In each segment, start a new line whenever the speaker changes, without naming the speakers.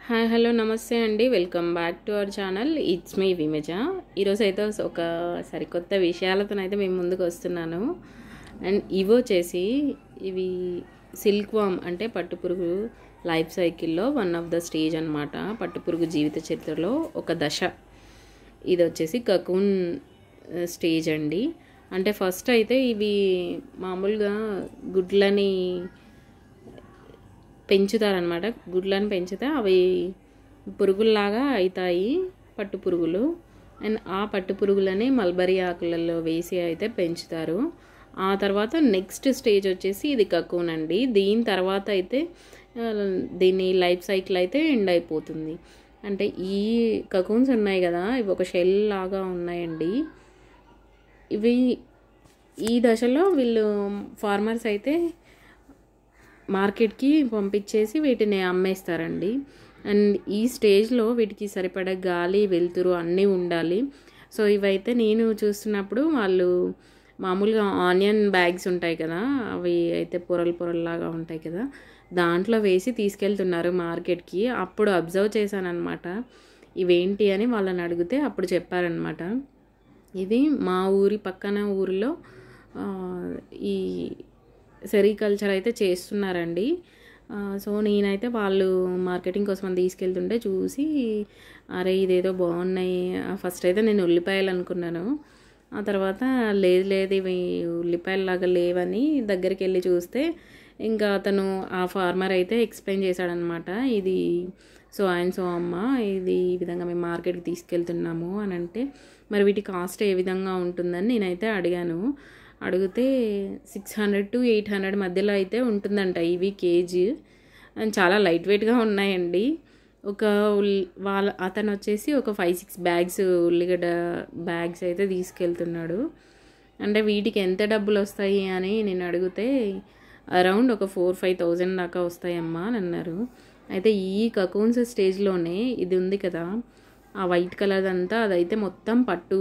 hi hello నమస్తే అండి welcome back to our channel it's me Vimaja ఈరోజు అయితే ఒక సరికొత్త విషయాలతో అయితే మేము ముందుకు వస్తున్నాను అండ్ ఇవి వచ్చేసి ఇవి సిల్క్ వామ్ అంటే పట్టుపురుగు లైఫ్ సైకిల్లో వన్ ఆఫ్ ద స్టేజ్ అనమాట పట్టుపురుగు జీవిత చరిత్రలో ఒక దశ ఇది వచ్చేసి కకూన్ స్టేజ్ అండి అంటే ఫస్ట్ అయితే ఇవి మామూలుగా గుడ్లని పెంచుతారనమాట గుడ్లను పెంచితే అవి పురుగుల్లాగా అవుతాయి పట్టు పురుగులు అండ్ ఆ పట్టు పురుగులని మల్బరీ ఆకులలో వేసి అయితే పెంచుతారు ఆ తర్వాత నెక్స్ట్ స్టేజ్ వచ్చేసి ఇది కకూన్ అండి దీని తర్వాత అయితే ఆ, దీని లైఫ్ సైకిల్ అయితే ఎండ్ అయిపోతుంది అంటే ఈ కకూన్స్ ఉన్నాయి కదా ఇవి ఒక షెల్ లాగా ఉన్నాయండి ఇవి ఈ దశలో వీళ్ళు ఫార్మర్స్ అయితే మార్కెట్కి పంపించేసి వీటిని అమ్మేస్తారండి అండ్ ఈ స్టేజ్లో వీటికి సరిపడా గాలి వెలుతురు అన్నీ ఉండాలి సో ఇవైతే నేను చూస్తున్నప్పుడు వాళ్ళు మామూలుగా ఆనియన్ బ్యాగ్స్ ఉంటాయి కదా అవి అయితే పొరలు పొరల్లాగా ఉంటాయి కదా దాంట్లో వేసి తీసుకెళ్తున్నారు మార్కెట్కి అప్పుడు అబ్జర్వ్ చేశానమాట ఇవేంటి అని వాళ్ళని అడిగితే అప్పుడు చెప్పారనమాట ఇది మా ఊరి పక్కన ఊరిలో ఆ, ఈ సెరికల్చర్ అయితే చేస్తున్నారండి ఆ, సో నేనైతే వాళ్ళు మార్కెటింగ్ కోసం అని తీసుకెళ్తుంటే చూసి అరే ఇదేదో బాగున్నాయి ఫస్ట్ అయితే నేను ఉల్లిపాయలు అనుకున్నాను ఆ తర్వాత లేదు లేదు ఇవి ఉల్లిపాయలాగా లేవని దగ్గరికి వెళ్ళి చూస్తే ఇంకా అతను ఆ ఫార్మర్ అయితే ఎక్స్ప్లెయిన్ చేశాడనమాట ఇది సో ఆయన సో అమ్మ ఇది ఈ విధంగా మేము మార్కెట్కి తీసుకెళ్తున్నాము అని అంటే మరి వీటి కాస్ట్ ఏ విధంగా ఉంటుందని నేనైతే అడిగాను అడిగితే six hundred to eight hundred మధ్యలో అయితే ఉంటుందంట ఇవి కేజీ అండ్ చాలా లైట్ వెయిట్గా ఉన్నాయండి ఒక ఉల్ వాళ్ళ అతను వచ్చేసి ఒక ఫైవ్ సిక్స్ బ్యాగ్స్ ఉల్లిగడ్డ బ్యాగ్స్ అయితే తీసుకెళ్తున్నాడు అంటే వీటికి ఎంత డబ్బులు వస్తాయి అని నేను అడిగితే అరౌండ్ ఒక ఫోర్ ఫైవ్ థౌజండ్ దాకా వస్తాయమ్మా అని అన్నారు అయితే ఈ కకూన్స్ స్టేజ్లోనే ఇది ఉంది కదా ఆ వైట్ కలర్ అంతా అదైతే మొత్తం పట్టు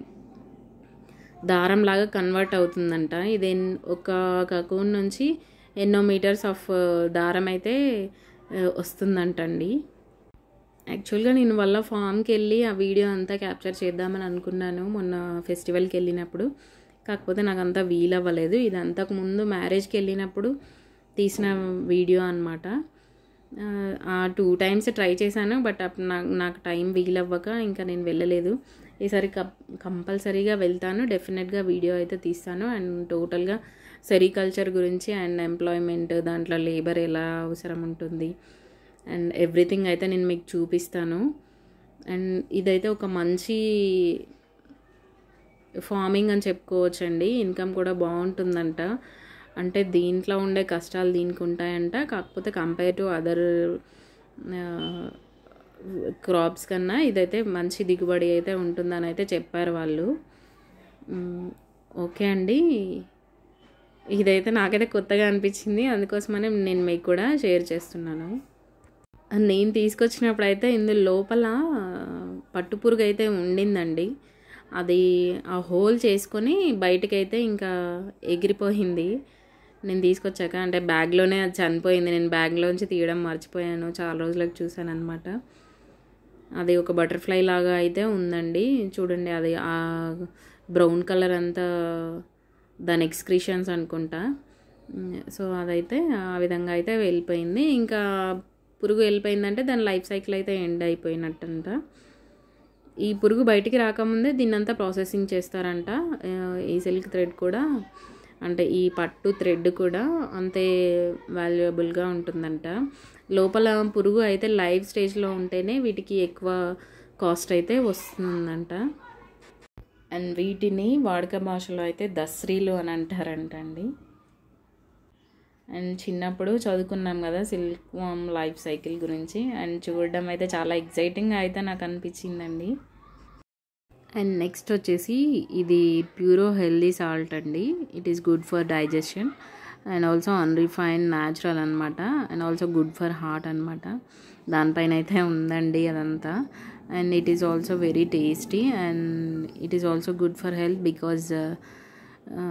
దారంలాగా కన్వర్ట్ అవుతుందంట ఇది ఎన్- ఒక కకూన్ నుంచి ఎన్నో మీటర్స్ ఆఫ్ దారం అయితే ఆ, వస్తుందంటండి యాక్చువల్గా నేను వాళ్ళ ఫామ్కి వెళ్ళి ఆ వీడియో అంతా క్యాప్చర్ చేద్దామని అనుకున్నాను మొన్న ఫెస్టివల్కి వెళ్ళినప్పుడు కాకపోతే నాకు అంతా వీలు అవ్వలేదు ఇది అంతకు ముందు మ్యారేజ్కి వెళ్ళినప్పుడు తీసిన వీడియో అనమాట ఆ టూ టైమ్స్ ట్రై చేశాను బట్ అప్పుడు నాకు నాకు టైం వీలవ్వక ఇంకా నేను వెళ్ళలేదు ఈసారి కప్ కంపల్సరీగా వెళ్తాను డెఫినెట్గా వీడియో అయితే తీస్తాను అండ్ టోటల్గా సెరికల్చర్ గురించి అండ్ ఎంప్లాయ్మెంట్ దాంట్లో లేబర్ ఎలా అవసరం ఉంటుంది అండ్ ఎవ్రీథింగ్ అయితే నేను మీకు చూపిస్తాను అండ్ ఇదైతే ఒక మంచి ఫార్మింగ్ అని చెప్పుకోవచ్చండి ఇన్కమ్ కూడా బాగుంటుందంట అంటే దీంట్లో ఉండే కష్టాలు దీనికి ఉంటాయంట కాకపోతే కంపేర్ టు అదర్ క్రాప్స్ కన్నా ఇదైతే మంచి దిగుబడి అయితే ఉంటుందని అయితే చెప్పారు వాళ్ళు మ్, ఓకే అండి ఇదైతే నాకైతే కొత్తగా అనిపించింది అందుకోసమనే నేను మీకు కూడా షేర్ చేస్తున్నాను నేను తీసుకొచ్చినప్పుడు అయితే ఇందులో లోపల పట్టుపురుగు అయితే ఉండిందండి అది ఆ హోల్ చేసుకొని బయటకైతే ఇంకా ఎగిరిపోయింది నేను తీసుకొచ్చాక అంటే బ్యాగ్లోనే అది చనిపోయింది నేను బ్యాగ్లోంచి తీయడం మర్చిపోయాను చాలా రోజులకు చూశాను అనమాట అది ఒక బటర్ఫ్లై లాగా అయితే ఉందండి చూడండి అది ఆ బ్రౌన్ కలర్ అంతా దాని ఎక్స్క్రిషన్స్ అనుకుంటా ఉమ్, సో అదైతే ఆ విధంగా అయితే వెళ్ళిపోయింది ఇంకా పురుగు వెళ్ళిపోయిందంటే దాని లైఫ్ సైకిల్ అయితే ఎండ్ అయిపోయినట్టంట ఈ పురుగు బయటికి రాకముందే దీన్నంతా ప్రాసెసింగ్ చేస్తారంట ఆ, ఈ సిల్క్ థ్రెడ్ కూడా అంటే ఈ పట్టు థ్రెడ్ కూడా అంతే వాల్యుయబుల్గా ఉంటుందంట లోపల పురుగు అయితే లైవ్ స్టేజ్లో ఉంటేనే వీటికి ఎక్కువ కాస్ట్ అయితే వస్తుందంట అండ్ వీటిని వాడుక భాషలో అయితే దస్రీలు అని అంటారంట అండి అండ్ చిన్నప్పుడు చదువుకున్నాం కదా సిల్క్ వామ్ లైఫ్ సైకిల్ గురించి అండ్ చూడడం అయితే చాలా ఎగ్జైటింగ్ అయితే నాకు అనిపించిందండి అండ్ నెక్స్ట్ వచ్చేసి ఇది ప్యూరో హెల్దీ సాల్ట్ అండి it is good for digestion and also unrefined natural అనమాట and also good for heart అనమాట దానిపైన అయితే ఉందండి అదంతా and it is also very tasty and it is also good for health because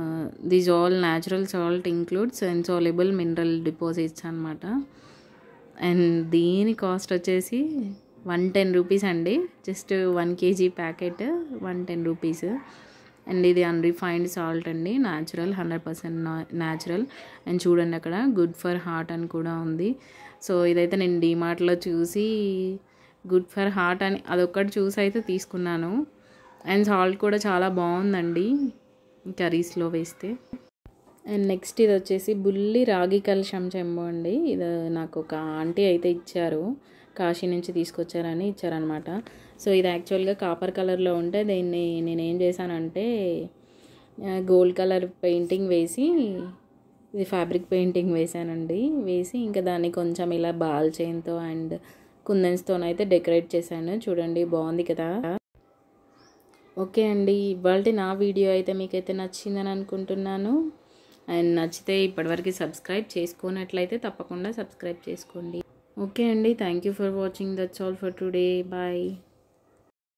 these all natural salt includes insoluble mineral deposits అనమాట and దీని cost వచ్చేసి one ten rupees అండి just one KG packet one ten rupees and ఇది unrefined salt అండి natural hundred percent natural and చూడండి అక్కడ good for heart అని కూడా ఉంది సో ఇదైతే నేను డీమార్ట్లో చూసి గుడ్ ఫర్ హార్ట్ అని అదొక్కటి చూసి అయితే తీసుకున్నాను అండ్ సాల్ట్ కూడా చాలా బాగుందండి కర్రీస్లో వేస్తే అండ్ నెక్స్ట్ ఇది వచ్చేసి బుల్లి రాగి కలశం చెంబు అండి ఇది నాకు ఒక ఆంటీ అయితే ఇచ్చారు కాశీ నుంచి తీసుకొచ్చారని ఇచ్చారనమాట సో ఇది యాక్చువల్గా కాపర్ కలర్లో ఉంటే దీన్ని నేను ఏం చేశానంటే గోల్డ్ కలర్ పెయింటింగ్ వేసి ఇది ఫ్యాబ్రిక్ పెయింటింగ్ వేసానండి వేసి ఇంకా దాన్ని కొంచెం ఇలా బాల్ చైన్తో అండ్ కుందన్స్తో అయితే డెకరేట్ చేశాను చూడండి బాగుంది కదా ఓకే అండి ఇవాళ నా వీడియో అయితే మీకైతే నచ్చిందని అనుకుంటున్నాను అండ్ నచ్చితే ఇప్పటివరకు సబ్స్క్రైబ్ చేసుకున్నట్లయితే తప్పకుండా సబ్స్క్రైబ్ చేసుకోండి ఓకే అండి thank you for watching that's all for today bye